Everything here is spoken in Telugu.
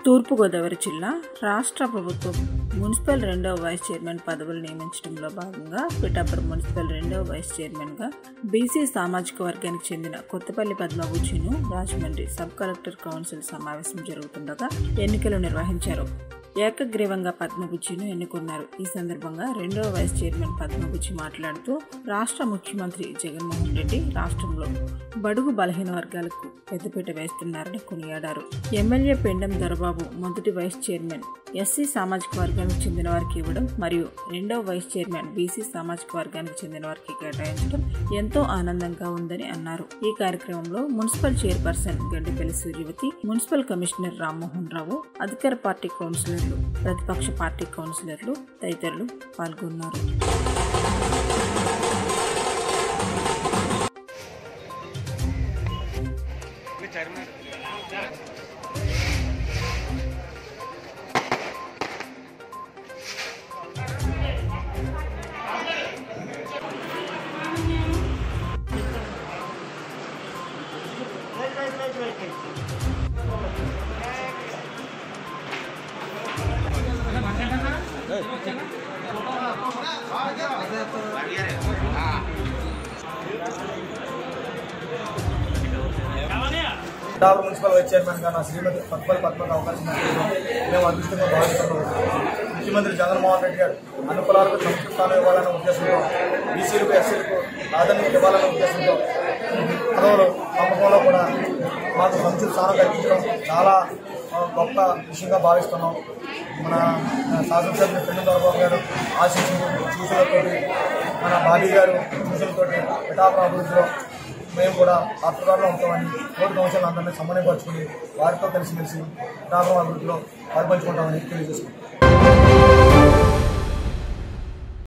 తూర్పుగోదావరి జిల్లా రాష్ట్ర ప్రభుత్వం మున్సిపల్ రెండవ వైస్ చైర్మన్ పదవులు నియమించడంలో భాగంగా పిఠాపురం మున్సిపల్ రెండవ వైస్ చైర్మన్గా బీసీ సామాజిక వర్గానికి చెందిన కొత్తపల్లి పద్మభూషిను రాజమండ్రి సబ్ కలెక్టర్ కౌన్సిల్ సమావేశం జరుగుతుండగా ఎన్నికలు నిర్వహించారు ఏకగ్రీవంగా పద్మబుచ్చిను ఎన్నుకున్నారు ఈ సందర్భంగా రెండవ వైస్ చైర్మన్ పద్మబుచ్చి మాట్లాడుతూ రాష్ట్ర ముఖ్యమంత్రి జగన్మోహన్ రెడ్డి రాష్ట్రంలో బడుగు బలహీన వర్గాలకు పెద్దపీట వేస్తున్నారని కొనియాడారు ఎమ్మెల్యే పెండం దొరబాబు మొదటి వైస్ చైర్మన్ ఎస్సీ సామాజిక వర్గానికి చెందిన వారికి ఇవ్వడం మరియు రెండవ వైస్ చైర్మన్ బీసీ సామాజిక వర్గానికి చెందిన వారికి కేటాయించడం ఎంతో ఆనందంగా ఉందని అన్నారు ఈ కార్యక్రమంలో municipal chairperson Gaddipalli Suryavathi municipal commissioner Rammohan Rao అధికార పార్టీ కౌన్సిలర్లు ప్రతిపక్ష పార్టీ కౌన్సిలర్లు తదితరులు పాల్గొన్నారు పిఠాపురం మున్సిపల్ వైస్ చైర్మన్ గా నా శ్రీమతి పద్మల్ పద్మకు అవకాశం ఇచ్చినందుకు మేము అదృష్టంగా భావిస్తున్నాము ముఖ్యమంత్రి జగన్మోహన్ రెడ్డి గారు అనుకూలాలకు సంస్కృత స్థానం ఇవ్వాలనే ఉద్దేశంతో బీసీలకు ఎస్సీలకు ప్రాధాన్యత ఇవ్వాలనే ఉద్దేశంతో పదవులు పంపకంలో కూడా మాకు సంస్కృత స్థానం కల్పించడం చాలా ఆ, గొప్ప విషయంగా భావిస్తున్నాం మన ఆ, శాసనసభ్యులు పెళ్లి దొరబాబు గారు ఆశీస్సులు సూచనలతోటి మన బాబీ గారు సూచనలతోటి పిఠాపురం అభివృద్ధిలో మేము కూడా పాత్రదారులు ఉంటామని కోటి కౌన్సిల్ అందరినీ సమన్వయపరుచుకుని వారితో కలిసిమెలిసి గ్రామం అభివృద్ధిలో పాల్పంచుకుంటామని తెలియజేసుకుంటాం